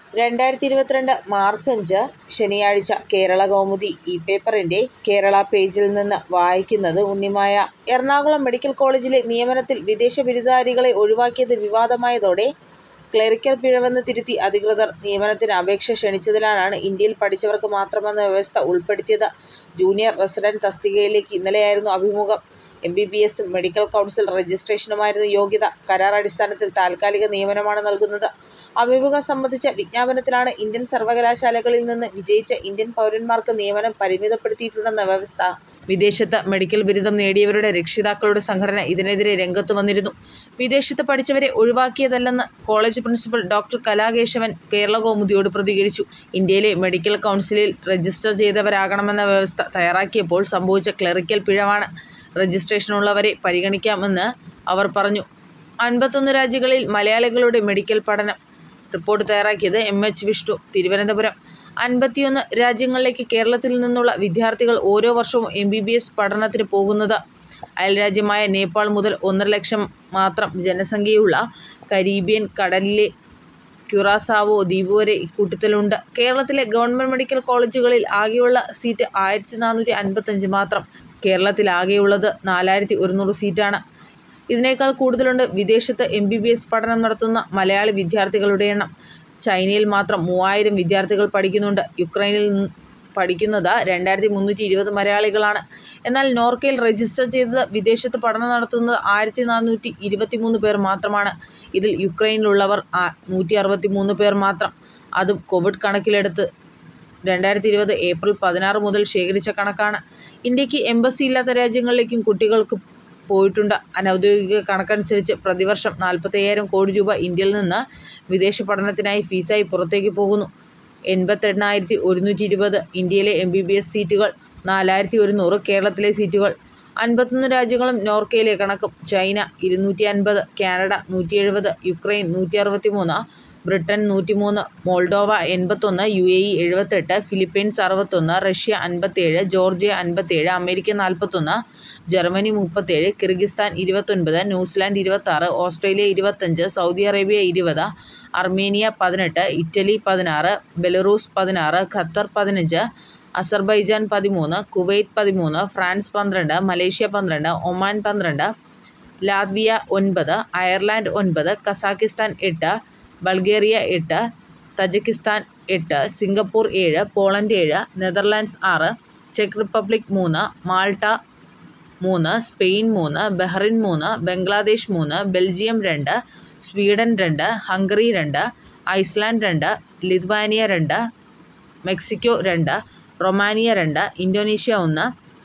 രണ്ടായിരത്തി ഇരുപത്തിരണ്ട് മാർച്ച് അഞ്ച് ശനിയാഴ്ച കേരളകൗമുദി ഈ പേപ്പറിന്റെ കേരള പേജിൽ നിന്ന് വായിക്കുന്നത് ഉണ്ണിമായ. എറണാകുളം മെഡിക്കൽ കോളജിലെ നിയമനത്തിൽ വിദേശ ബിരുദധാരികളെ ഒഴിവാക്കിയത് വിവാദമായതോടെ ക്ലറിക്കൽ പിഴവെന്ന് തിരുത്തി അധികൃതർ. നിയമനത്തിന് അപേക്ഷ ക്ഷണിച്ചതിലാണ് ഇന്ത്യയിൽ പഠിച്ചവർക്ക് മാത്രമെന്ന വ്യവസ്ഥ ഉൾപ്പെടുത്തിയത്. ജൂനിയർ റസിഡന്റ് തസ്തികയിലേക്ക് ഇന്നലെയായിരുന്നു അഭിമുഖം. എംബിബിഎസും മെഡിക്കൽ കൗൺസിൽ രജിസ്ട്രേഷനുമായിരുന്നു യോഗ്യത. കരാർ അടിസ്ഥാനത്തിൽ താൽക്കാലിക നിയമനമാണ് നൽകുന്നത്. അഭിമുഖം സംബന്ധിച്ച വിജ്ഞാപനത്തിലാണ് ഇന്ത്യൻ സർവകലാശാലകളിൽ നിന്ന് വിജയിച്ച ഇന്ത്യൻ പൗരന്മാർക്ക് നിയമനം പരിമിതപ്പെടുത്തിയിട്ടുണ്ടെന്ന വ്യവസ്ഥ. വിദേശത്ത് മെഡിക്കൽ ബിരുദം നേടിയവരുടെ രക്ഷിതാക്കളുടെ സംഘടന ഇതിനെതിരെ രംഗത്തു വന്നിരുന്നു. വിദേശത്ത് പഠിച്ചവരെ ഒഴിവാക്കിയതല്ലെന്ന് കോളജ് പ്രിൻസിപ്പൽ ഡോ. കലാകേശവൻ കേരളകൗമുദിയോട് പ്രതികരിച്ചു. ഇന്ത്യയിലെ മെഡിക്കൽ കൗൺസിലിൽ രജിസ്റ്റർ ചെയ്തവരാകണമെന്ന വ്യവസ്ഥ തയ്യാറാക്കിയപ്പോൾ സംഭവിച്ച ക്ലറിക്കൽ പിഴവാണ്. രജിസ്ട്രേഷനുള്ളവരെ പരിഗണിക്കാമെന്ന് അവർ പറഞ്ഞു. അൻപത്തൊന്ന് രാജ്യങ്ങളിൽ മലയാളികളുടെ മെഡിക്കൽ പഠനം. റിപ്പോർട്ട് തയ്യാറാക്കിയത് എം. എച്ച്. വിഷ്ണു, തിരുവനന്തപുരം അൻപത്തിയൊന്ന് രാജ്യങ്ങളിലേക്ക് കേരളത്തിൽ നിന്നുള്ള വിദ്യാർത്ഥികൾ ഓരോ വർഷവും എംബിബിഎസ് പഠനത്തിന് പോകുന്നത്. അയൽരാജ്യമായ നേപ്പാൾ മുതൽ ഒന്നര ലക്ഷം മാത്രം ജനസംഖ്യയുള്ള കരീബിയൻ കടലിലെ ക്യുറാസാവോ ദ്വീപ് വരെ ഇക്കൂട്ടത്തിലുണ്ട്. കേരളത്തിലെ ഗവൺമെന്റ് മെഡിക്കൽ കോളജുകളിൽ ആകെയുള്ള സീറ്റ് ആയിരത്തി നാനൂറ്റി അൻപത്തഞ്ച് മാത്രം. കേരളത്തിലാകെയുള്ളത് നാലായിരത്തി ഒരുന്നൂറ് സീറ്റാണ്. ഇതിനേക്കാൾ കൂടുതലുണ്ട് വിദേശത്ത് എംബിബിഎസ് പഠനം നടത്തുന്ന മലയാളി വിദ്യാർത്ഥികളുടെ എണ്ണം. ചൈനയിൽ മാത്രം മൂവായിരം വിദ്യാർത്ഥികൾ പഠിക്കുന്നുണ്ട്. യുക്രൈനിൽ പഠിക്കുന്നത് രണ്ടായിരത്തി മുന്നൂറ്റി ഇരുപത് മലയാളികളാണ്. എന്നാൽ നോർക്കയിൽ രജിസ്റ്റർ ചെയ്ത് വിദേശത്ത് പഠനം നടത്തുന്നത് ആയിരത്തി നാനൂറ്റി ഇരുപത്തിമൂന്ന് പേർ മാത്രമാണ്. ഇതിൽ യുക്രൈനിലുള്ളവർ നൂറ്റിയറുപത്തിമൂന്ന് പേർ മാത്രം. അതും കോവിഡ് കണക്കിലെടുത്ത് രണ്ടായിരത്തി ഇരുപത് ഏപ്രിൽ പതിനാറ് മുതൽ ശേഖരിച്ച കണക്കാണ്. ഇന്ത്യക്ക് എംബസി ഇല്ലാത്ത രാജ്യങ്ങളിലേക്കും കുട്ടികൾ പോയിട്ടുണ്ട്. അനൗദ്യോഗിക കണക്കനുസരിച്ച് പ്രതിവർഷം നാൽപ്പത്തയ്യായിരം കോടി രൂപ ഇന്ത്യയിൽ നിന്ന് വിദേശ പഠനത്തിനായി ഫീസായി പുറത്തേക്ക് പോകുന്നു. എൺപത്തെണ്ണായിരത്തി ഒരുന്നൂറ്റി ഇരുപത് ഇന്ത്യയിലെ എംബിബിഎസ് സീറ്റുകൾ. നാലായിരത്തി ഒരുന്നൂറ് കേരളത്തിലെ സീറ്റുകൾ. അൻപത്തൊന്ന് രാജ്യങ്ങളും നോർക്കയിലെ കണക്കും. ചൈന ഇരുന്നൂറ്റിയൻപത്, കാനഡ നൂറ്റിയെഴുപത്, യുക്രൈൻ നൂറ്റിയറുപത്തിമൂന്ന്, ബ്രിട്ടൻ നൂറ്റിമൂന്ന്, മോൾഡോവ എൺപത്തൊന്ന്, യുഎഇ എഴുപത്തെട്ട്, ഫിലിപ്പൈൻസ് അറുപത്തൊന്ന്, റഷ്യ അൻപത്തേഴ്, ജോർജിയ അൻപത്തേഴ്, അമേരിക്ക നാൽപ്പത്തൊന്ന്, ജർമ്മനി മുപ്പത്തേഴ്, കിർഗിസ്ഥാൻ ഇരുപത്തൊൻപത്, ന്യൂസിലാൻഡ് ഇരുപത്താറ്, ഓസ്ട്രേലിയ ഇരുപത്തഞ്ച്, സൗദി അറേബ്യ ഇരുപത്, അർമേനിയ പതിനെട്ട്, ഇറ്റലി പതിനാറ്, ബെലറൂസ് പതിനാറ്, ഖത്തർ പതിനഞ്ച്, അസർബൈജാൻ പതിമൂന്ന്, കുവൈറ്റ് പതിമൂന്ന്, ഫ്രാൻസ് പന്ത്രണ്ട്, മലേഷ്യ പന്ത്രണ്ട്, ഒമാൻ പന്ത്രണ്ട്, ലാത്വിയ ഒൻപത്, അയർലൻഡ് ഒൻപത്, കസാക്കിസ്ഥാൻ എട്ട്, ബൾഗേറിയ എട്ട്, തജിക്കിസ്ഥാൻ എട്ട്, സിംഗപ്പൂർ ഏഴ്, പോളണ്ട് ഏഴ്, നെതർലൻഡ്സ് ആറ്, ചെക്ക് റിപ്പബ്ലിക് മൂന്ന്, മാൾട്ട മൂന്ന്, സ്പെയിൻ മൂന്ന്, ബഹ്റൈൻ മൂന്ന്, ബംഗ്ലാദേശ് മൂന്ന്, ബെൽജിയം രണ്ട്, സ്വീഡൻ രണ്ട്, ഹംഗറി രണ്ട്, ഐസ്ലാൻഡ് രണ്ട്, ലിത്വാനിയ രണ്ട്, മെക്സിക്കോ രണ്ട്, റൊമാനിയ രണ്ട്, ഇന്തോനേഷ്യ ഒന്ന്,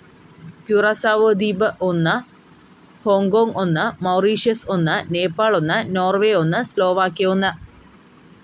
ക്യുറാസാവോ ദ്വീപ് ഒന്ന്, ഹോങ്കോങ് ഒന്ന്, മൗറീഷ്യസ് ഒന്ന്, നേപ്പാൾ ഒന്ന്, നോർവേ ഒന്ന്, സ്ലോവാക്യ ഒന്ന്.